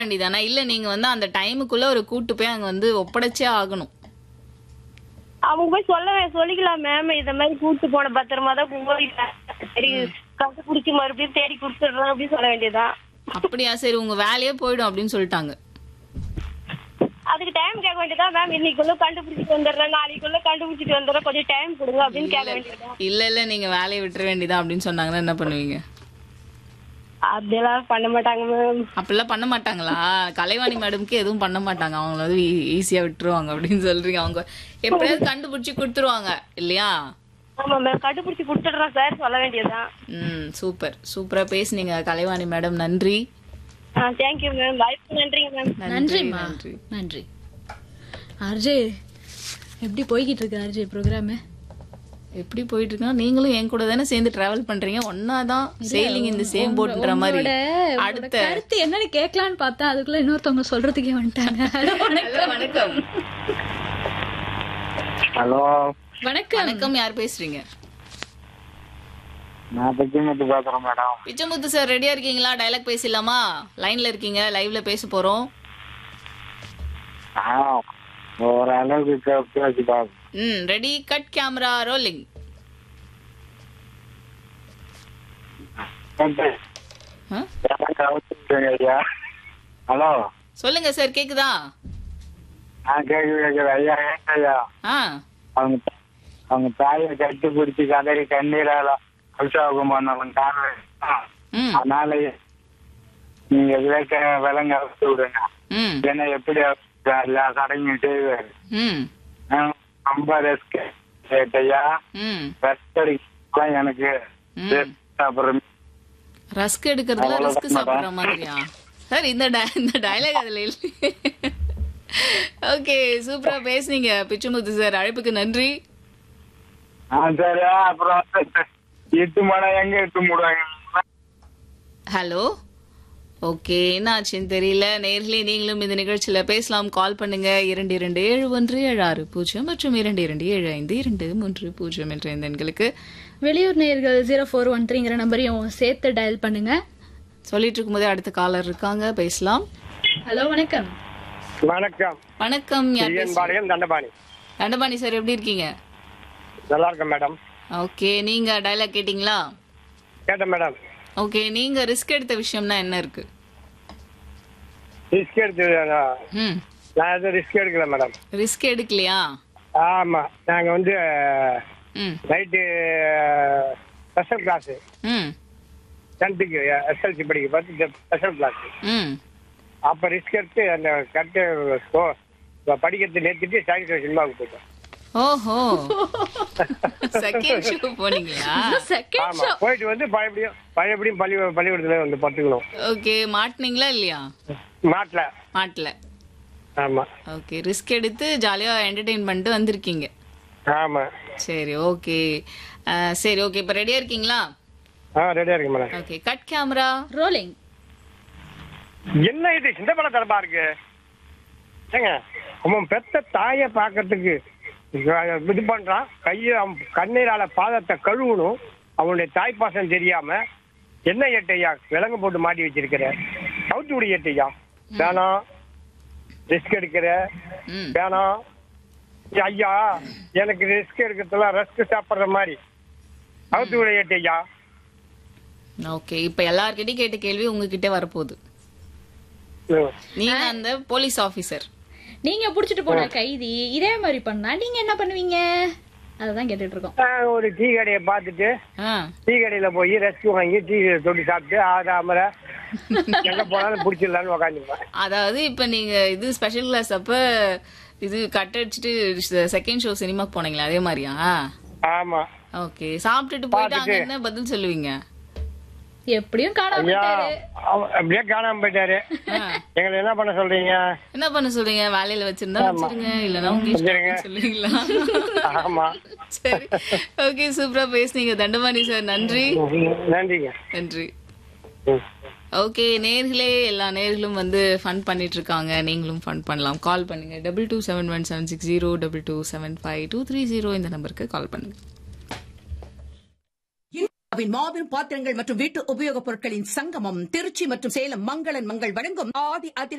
வேண்டியதானே இல்ல நீங்க வந்து அந்த டைமுக்குள்ள ஒரு கூட்டு போய் அங்க வந்து ஒப்படைச்சே ஆகணும் அவங்க போய் சொல்ல சொல்லிக்கலாம் மேம் இந்த மாதிரி கூட்டு போன பத்திரமா தான் போயிட்டேன் சரி கண்டுபிடிச்சி மறுபடியும் தேடி கொடுத்துடுறேன் அப்படின்னு சொல்ல வேண்டியதுதான் அப்படியா சரி உங்க வேலையே போயிடும் அப்படின்னு சொல்லிட்டாங்க அதுக்கு டைம் கேட்க வேண்டியதா மேம் இன்னைக்குள்ள கண்டுபிடிச்சிட்டு வந்துடுறேன் நாளைக்குள்ள கண்டுபிடிச்சிட்டு வந்துடுறேன் கொஞ்சம் டைம் கொடுங்க அப்படின்னு கேட்க வேண்டியதுதான் இல்ல இல்ல நீங்க வேலையை விட்டுற வேண்டியதா அப்படின்னு சொன்னாங்கன்னா என்ன பண்ணுவீங்க அப்படியெல்லாம் பண்ண மாட்டாங்க மேம் அப்படிலாம் பண்ண மாட்டாங்களா கலைவாணி மேடம்க்கு எதுவும் பண்ண மாட்டாங்க அவங்கள வந்து ஈஸியா விட்டுருவாங்க அப்படின்னு சொல்றீங்க அவங்க எப்படியாவது கண்டுபிடிச்சு கொடுத்துருவாங்க இல்லையா ஆமா மேம் கண்டுபிடிச்சி கொடுத்துடுறேன் சார் சொல்ல வேண்டியதுதான் ம் சூப்பர் சூப்பரா பேசுனீங்க கலைவாணி மேடம் நன்றி ஆ தேங்க்யூ மேம் வாய்ப்பு நன்றிங்க மேம் நன்றிம்மா நன்றி நன்றி ஆர்ஜே எப்படி போய்கிட்டு இருக்கு ஆர்ஜே ப்ரோக்ராமு எப்படி போயிட்டு இருக்கா நீங்களும் என் கூட தானே சேர்ந்து டிராவல் பண்றீங்க ஒன்னாதான் சேலிங் இந்த சேம் போட்ன்ற மாதிரி அடுத்த கருத்து என்னன்னு கேட்கலான்னு பார்த்தா அதுக்குள்ள இன்னொருத்தவங்க சொல்றதுக்கே வந்துட்டாங்க ஹலோ, வணக்கம் Hello, வணக்கம் ஹலோ வணக்கம் வணக்கம் யார் பேசுறீங்க நான் பச்சிமுத்து பேசுறேன் மேடம் பிச்சமுத்து சார் ரெடியா இருக்கீங்களா டைலாக் பேசிடலாமா லைன்ல இருக்கீங்க லைவ்ல பேச போறோம் ஆ ஒரு அளவுக்கு பேசி பாக்கு ம் ரெடி கட் கேமரா ரோலிங் ஐயா ஹலோ சொல்லுங்க சார் கேக்குதா ஆ கேக்குது கேக்குது ஐயா ஏன் ஐயா ஆ அவங்க த- அவங்க தாயை கட்டி பிடிச்சி கதறி கண்ணீரால அபிஷேகம் பண்ணவங்க காரணம் ம் அதனால நீங்க விளக்க விலங்க அறுத்து விடுங்க ம் ஏன்னா எப்படி எல்லா கடையும் செய்வாரு ம் ஆ, ரொம்ப ரெஸ்க் கேட்டையா ம் ரெஸ்ட் அடிக்கலாம் எனக்கு ம். அப்புறம் ரஸ்க் எடுக்கிறதுல ரிஸ்க் சாப்பிடுற மாதிரியா சார் இந்த di- இந்த டயலாக் அதுல இல்லை ஓகே சூப்பரா பேசுனீங்க பிச்சுமுத்து சார் அழைப்புக்கு நன்றி ஆ சரி அப்புறம் எட்டு மணி எங்க எட்டு மூடுவாங்க ஹலோ ஓகே என்ன ஆச்சுன்னு தெரியல நேர்களே நீங்களும் இந்த நிகழ்ச்சியில பேசலாம் கால் பண்ணுங்க இரண்டு இரண்டு ஏழு ஒன்று ஏழு ஆறு பூஜ்ஜியம் மற்றும் இரண்டு இரண்டு ஏழு ஐந்து இரண்டு மூன்று பூஜ்ஜியம் என்ற இந்த எண்களுக்கு வெளியூர் நேயர்கள் ஜீரோ ஃபோர் ஒன் த்ரீங்கிற நம்பரையும் சேர்த்து டயல் பண்ணுங்க சொல்லிட்டு இருக்கும்போதே அடுத்த காலர் இருக்காங்க பேசலாம் ஹலோ வணக்கம் வணக்கம் வணக்கம் யார் பேசுறீங்க? பாளையம் தண்டபாணி தண்டபாணி சார் எப்படி இருக்கீங்க நல்லா இருக்கேன் மேடம் ஓகே நீங்க டயலாக் கேட்டிங்களா கேட்டேன் மேடம் ஓகே நீங்க ரிஸ்க் எடுத்த விஷயம்னா என்ன இருக்கு ரிஸ்க் எடுத்து நான் ம் நான் எதுவும் ரிஸ்க் எடுக்கல மேடம் ரிஸ்க் எடுக்கலையா ஆமா நாங்க வந்து ம் நைட்டு ஸ்பெஷல் கிளாஸ் ம் டென்த்துக்கு எஸ்எல்சி படிக்க பார்த்து ஸ்பெஷல் கிளாஸ் ம் அப்ப ரிஸ்க் எடுத்து அந்த கட்டு படிக்கிறது நிறுத்திட்டு சாயங்காலம் சினிமாவுக்கு போயிட்டோம் ஓஹோ செகண்ட் ஷோ போனீங்களா செகண்ட் ஆமா போயிட்டு வந்து பழையபடியும் பழையபடியும் பள்ளி பள்ளிக்கூடத்துல வந்து பத்துக்கணும் ஓகே மாட்டினீங்களா இல்லையா மாட்டல மாட்டல ஆமா ஓகே ரிஸ்க் எடுத்து ஜாலியா என்டர்டெயின் பண்ணிட்டு வந்திருக்கீங்க ஆமா சரி ஓகே சரி ஓகே இப்போ ரெடியா இருக்கீங்களா ஆ ரெடியா இருக்கு madam okay cut camera rolling என்ன இது சின்ன படம் தரமா இருக்கு ஏங்க அவன் பெத்த தாயை பார்க்கறதுக்கு இது பண்றான் கைய அவன் கண்ணீரால பாதத்தை கழுவணும் அவனுடைய தாய்ப்பாசம் தெரியாம என்ன ஏட்டையா விலங்கு போட்டு மாட்டி வச்சிருக்கிற சவுத்து விடி ஏட்டையா வேணாம் ரிஸ்க் எடுக்கிற ம் வேணாம் ஐயா எனக்கு ரிஸ்க் எடுக்கிறதுலாம் ரஸ்க் சாப்பிடுற மாதிரி சவுத்து விடி ஏட்டையா ஓகே இப்போ எல்லார்கிட்டயும் கேட்ட கேள்வி உங்ககிட்ட வரப்போகுது நீங்க அந்த போலீஸ் ஆபீசர் நீங்க புடிச்சிட்டு போன கைதி இதே மாதிரி பண்ணா நீங்க என்ன பண்ணுவீங்க அததான் கேட்டுட்டு இருக்கோம் நான் ஒரு டீ கடையை பார்த்துட்டு ஆ டீ கடையில போய் ரெஸ்ட் வாங்கி டீ தொட்டி சாப்பிட்டு ஆதாமர எங்க போனாலும் பிடிச்சிடலான்னு உக்காந்துருப்பேன் அதாவது இப்ப நீங்க இது ஸ்பெஷல் கிளாஸ் அப்ப இது கட் அடிச்சுட்டு செகண்ட் ஷோ சினிமாக்கு போனீங்களா அதே மாதிரியா ஆமா ஓகே சாப்பிட்டுட்டு போயிட்டு அங்க என்ன பதில் சொல்லுவீங்க எப்படியும் காணாம ஐயா போயிட்டாரு. அவ- அப்படியே காணாம போயிட்டாரு ஆ. எங்களை என்ன பண்ண சொல்றீங்க என்ன பண்ண சொல்றீங்க வேலையில வச்சிருந்தா வச்சிருங்க இல்லனா உங்க வச்சிருங்க. இஷ்டம் சொல்லுவீங்களா ஆமா சரி ஓகே சூப்பரா பேசுனீங்க தண்டபாணி சார் நன்றி நன்றிங்க நன்றி ம். ஓகே நேர்களே எல்லா நேர்களும் வந்து ஃபன் பண்ணிட்டு இருக்காங்க நீங்களும் ஃபன் பண்ணலாம் கால் பண்ணுங்க double two seven one seven six zero double two seven five two three zero இந்த நம்பருக்கு கால் பண்ணுங்க அவின் மாபெரும் பாத்திரங்கள் மற்றும் வீட்டு உபயோகப் பொருட்களின் சங்கமம் திருச்சி மற்றும் சேலம் மங்களன் மங்கள் வழங்கும் ஆதி அதிர